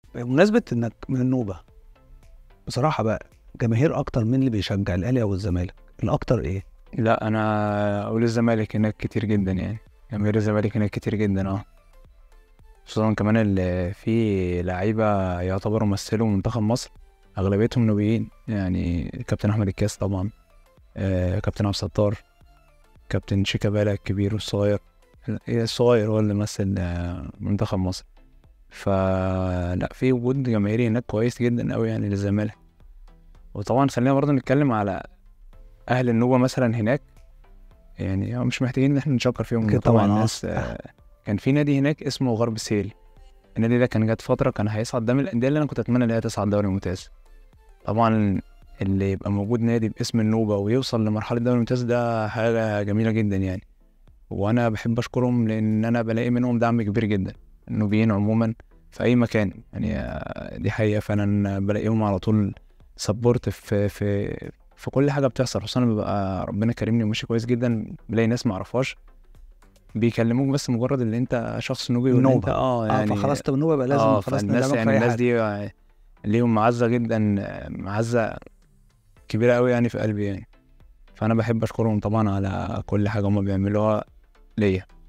بمناسبة انك من النوبة بصراحة بقى جماهير اكتر من اللي بيشجع الاهلي او الزمالك الاكتر ايه؟ لا انا اقول الزمالك هناك كتير جدا يعني جماهير الزمالك هناك كتير جدا اه خصوصا كمان اللي في لعيبة يعتبروا مثلوا منتخب مصر أغلبيتهم نوبيين يعني كابتن أحمد الكاس طبعا آه كابتن عبد الستار كابتن شيكابالا الكبير والصغير إيه الصغير هو اللي مثل آه، منتخب مصر فلا في وجود جماهيري هناك كويس جدا قوي يعني للزمالك وطبعا خلينا برضه نتكلم على أهل النوبة مثلا هناك يعني مش محتاجين إن احنا نشكر فيهم أكيد طبعا طبعاً، آه. الناس آه، كان في نادي هناك اسمه غرب سهيل النادي ده كان جات فترة كان هيصعد ده من الأندية اللي أنا كنت أتمنى إن هي تصعد دوري ممتاز طبعا اللي يبقى موجود نادي باسم النوبة ويوصل لمرحلة دوري ممتاز ده حاجة جميلة جدا يعني وأنا بحب أشكرهم لأن أنا بلاقي منهم دعم كبير جدا النوبيين عموما في أي مكان يعني آه، دي حقيقة فعلا بلاقيهم على طول سبورت في في في كل حاجة بتحصل خصوصا لما بيبقى ربنا كرمني وماشي كويس جدا بلاقي ناس معرفهاش بيكلموك بس مجرد ان انت شخص نوبي وان انت نوبة. اه اه يعني فخلاص طب النوبة بقى لازم اه خلاص فالناس ندعمك في يعني أي الناس حاجة. دي ليهم معزة جدا معزة كبيرة قوي يعني في قلبي يعني فأنا بحب أشكرهم طبعا على كل حاجة هما بيعملوها ليا